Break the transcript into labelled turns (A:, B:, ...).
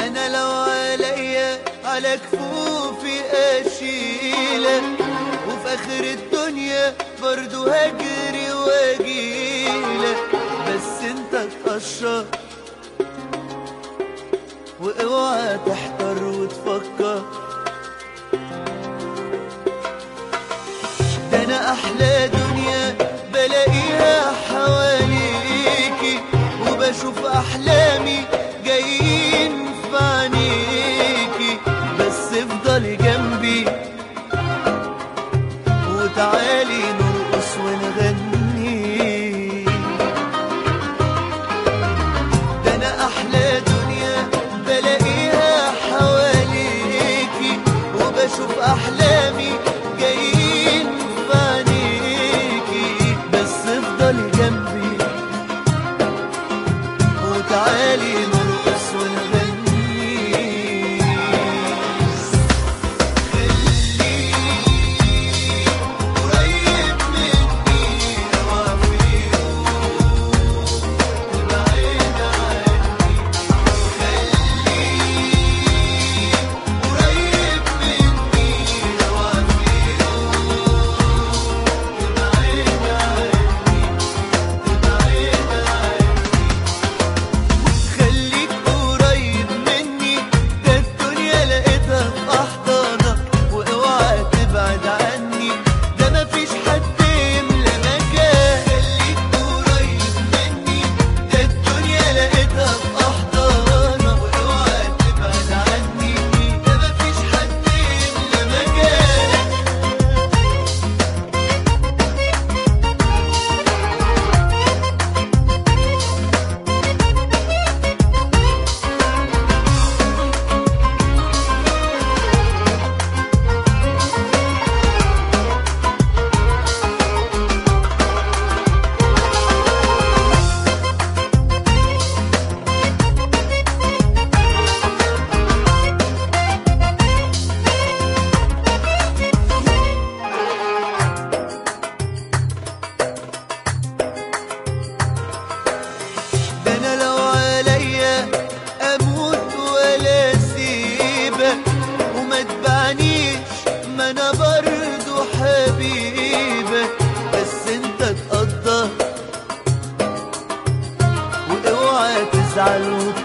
A: انا لو عليا على كفوفي اشيلك وفي اخر الدنيا برضو هجري واجيلك بس انت تقشر واوعى تحتار وتفكر ده انا احلى دنيا بلاقيها حواليكي وبشوف احلامي جايين في عينيكي بس افضلي جنبي وتعالي نرقص ونغني ده انا احلى دنيا بلاقيها حواليكي وبشوف احلامي جايين في عينيكي بس افضلي جنبي وتعالي نرقص ونغني خليك قريب مني اوعى في يوم تبعد عني خليك قريب مني اوعى في يوم تبعد عني تبعد عني خليك قريب مني ده الدنيا لقيتها في احضانك واوعى تبعد عني ده مفيش حد يملى مكان خليك قريب مني ده الدنيا لقيتها في احضانك واوعى تبعد عني ده مفيش حد يملى مكانك ده انا لو عليا اموت ولا اسيبك وما تبعنيش ما انا برضو حبيبك بس انت تقدر واوعى تزعل وتفكر